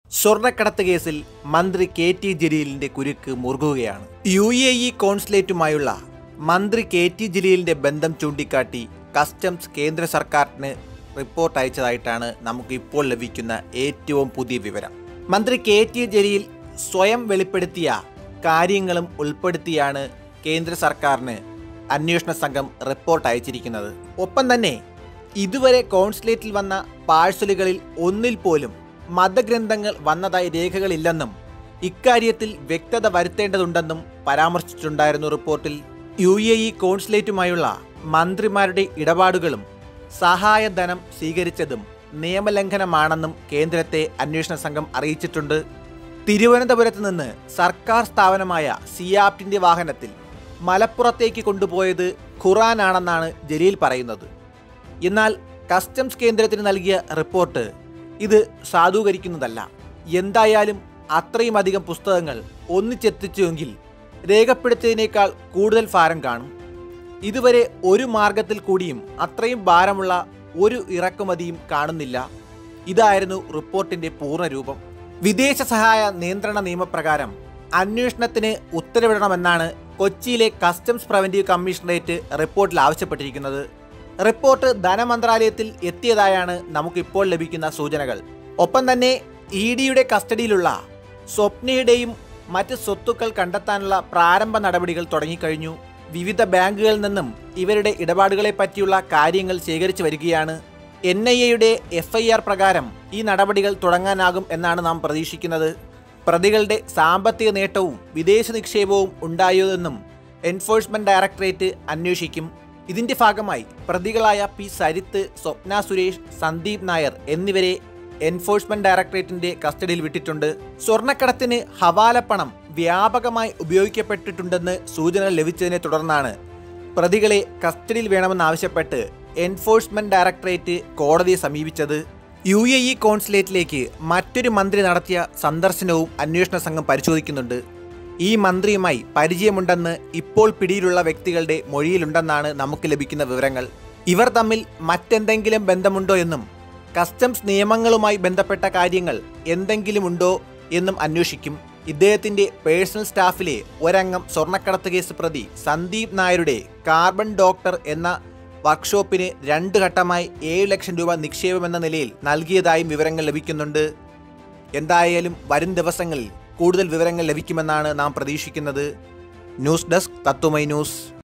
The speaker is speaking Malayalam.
സ്വർണ്ണക്കടത്ത് കേസിൽ മന്ത്രി കെ ടി ജലീലിന്റെ കുരുക്ക് മുറുകുകയാണ് യു എ ഇ കോൺസുലേറ്റുമായുള്ള മന്ത്രി കെ ടി ജലീലിന്റെ ബന്ധം ചൂണ്ടിക്കാട്ടി കസ്റ്റംസ് കേന്ദ്ര സർക്കാരിന് റിപ്പോർട്ട് അയച്ചതായിട്ടാണ് നമുക്ക് ഇപ്പോൾ ലഭിക്കുന്ന ഏറ്റവും പുതിയ വിവരം മന്ത്രി കെ ടി ജലീൽ സ്വയം വെളിപ്പെടുത്തിയ കാര്യങ്ങളും ഉൾപ്പെടുത്തിയാണ് കേന്ദ്ര സർക്കാരിന് അന്വേഷണ സംഘം റിപ്പോർട്ട് അയച്ചിരിക്കുന്നത് ഒപ്പം തന്നെ ഇതുവരെ കോൺസുലേറ്റിൽ വന്ന പാഴ്സലുകളിൽ ഒന്നിൽ പോലും മതഗ്രന്ഥങ്ങൾ വന്നതായി രേഖകളില്ലെന്നും ഇക്കാര്യത്തിൽ വ്യക്തത വരുത്തേണ്ടതുണ്ടെന്നും പരാമർശിച്ചിട്ടുണ്ടായിരുന്നു റിപ്പോർട്ടിൽ യു എ ഇ കോൺസുലേറ്റുമായുള്ള മന്ത്രിമാരുടെ ഇടപാടുകളും സഹായധനം സ്വീകരിച്ചതും നിയമലംഘനമാണെന്നും കേന്ദ്രത്തെ അന്വേഷണ സംഘം അറിയിച്ചിട്ടുണ്ട് തിരുവനന്തപുരത്ത് നിന്ന് സർക്കാർ സ്ഥാപനമായ സിയാപ്റ്റിന്റെ വാഹനത്തിൽ മലപ്പുറത്തേക്ക് കൊണ്ടുപോയത് ഖുറാനാണെന്നാണ് ജലീൽ പറയുന്നത് എന്നാൽ കസ്റ്റംസ് കേന്ദ്രത്തിന് നൽകിയ റിപ്പോർട്ട് ഇത് സാധൂകരിക്കുന്നതല്ല എന്തായാലും അത്രയും അധികം പുസ്തകങ്ങൾ ഒന്നിച്ചെത്തിച്ചുവെങ്കിൽ രേഖപ്പെടുത്തിയതിനേക്കാൾ കൂടുതൽ ഭാരം കാണും ഇതുവരെ ഒരു മാർഗത്തിൽ കൂടിയും അത്രയും ഭാരമുള്ള ഒരു ഇറക്കുമതിയും കാണുന്നില്ല ഇതായിരുന്നു റിപ്പോർട്ടിന്റെ പൂർണ്ണരൂപം വിദേശ സഹായ നിയന്ത്രണ നിയമപ്രകാരം അന്വേഷണത്തിന് ഉത്തരവിടണമെന്നാണ് കൊച്ചിയിലെ കസ്റ്റംസ് പ്രിവന്റീവ് കമ്മീഷണറേറ്റ് റിപ്പോർട്ടിൽ ആവശ്യപ്പെട്ടിരിക്കുന്നത് റിപ്പോർട്ട് ധനമന്ത്രാലയത്തിൽ എത്തിയതായാണ് നമുക്കിപ്പോൾ ലഭിക്കുന്ന സൂചനകൾ ഒപ്പം തന്നെ ഇ ഡിയുടെ കസ്റ്റഡിയിലുള്ള സ്വപ്നയുടെയും മറ്റ് സ്വത്തുക്കൾ കണ്ടെത്താനുള്ള പ്രാരംഭ നടപടികൾ തുടങ്ങിക്കഴിഞ്ഞു വിവിധ ബാങ്കുകളിൽ നിന്നും ഇവരുടെ ഇടപാടുകളെ പറ്റിയുള്ള കാര്യങ്ങൾ ശേഖരിച്ചു വരികയാണ് എൻ ഐ എയുടെ എഫ് ഐ ആർ പ്രകാരം ഈ നടപടികൾ തുടങ്ങാനാകും എന്നാണ് നാം പ്രതീക്ഷിക്കുന്നത് പ്രതികളുടെ സാമ്പത്തിക നേട്ടവും വിദേശ നിക്ഷേപവും ഉണ്ടായോ എന്നും എൻഫോഴ്സ്മെന്റ് ഡയറക്ടറേറ്റ് അന്വേഷിക്കും ഇതിന്റെ ഭാഗമായി പ്രതികളായ പി സരിത്ത് സ്വപ്ന സുരേഷ് സന്ദീപ് നായർ എന്നിവരെ എൻഫോഴ്സ്മെന്റ് ഡയറക്ടറേറ്റിന്റെ കസ്റ്റഡിയിൽ വിട്ടിട്ടുണ്ട് സ്വർണ്ണക്കടത്തിന് ഹവാലപ്പണം വ്യാപകമായി ഉപയോഗിക്കപ്പെട്ടിട്ടുണ്ടെന്ന് സൂചന ലഭിച്ചതിനെ തുടർന്നാണ് പ്രതികളെ കസ്റ്റഡിയിൽ വേണമെന്നാവശ്യപ്പെട്ട് എൻഫോഴ്സ്മെന്റ് ഡയറക്ടറേറ്റ് കോടതിയെ സമീപിച്ചത് യു എ ഇ കോൺസുലേറ്റിലേക്ക് മറ്റൊരു മന്ത്രി നടത്തിയ സന്ദർശനവും അന്വേഷണ സംഘം പരിശോധിക്കുന്നുണ്ട് ഈ മന്ത്രിയുമായി പരിചയമുണ്ടെന്ന് ഇപ്പോൾ പിടിയിലുള്ള വ്യക്തികളുടെ മൊഴിയിലുണ്ടെന്നാണ് നമുക്ക് ലഭിക്കുന്ന വിവരങ്ങൾ ഇവർ തമ്മിൽ മറ്റെന്തെങ്കിലും ബന്ധമുണ്ടോ എന്നും കസ്റ്റംസ് നിയമങ്ങളുമായി ബന്ധപ്പെട്ട കാര്യങ്ങൾ എന്തെങ്കിലും ഉണ്ടോ എന്നും അന്വേഷിക്കും ഇദ്ദേഹത്തിന്റെ പേഴ്സണൽ സ്റ്റാഫിലെ ഒരംഗം സ്വർണ്ണക്കടത്ത് കേസ് പ്രതി സന്ദീപ് നായരുടെ കാർബൺ ഡോക്ടർ എന്ന വർക്ക്ഷോപ്പിന് രണ്ട് ഘട്ടമായി ഏഴ് ലക്ഷം രൂപ നിക്ഷേപമെന്ന നിലയിൽ നൽകിയതായും വിവരങ്ങൾ ലഭിക്കുന്നുണ്ട് എന്തായാലും വരും ദിവസങ്ങളിൽ കൂടുതൽ വിവരങ്ങൾ ലഭിക്കുമെന്നാണ് നാം പ്രതീക്ഷിക്കുന്നത് ന്യൂസ് ഡെസ്ക് തത്വമൈ ന്യൂസ്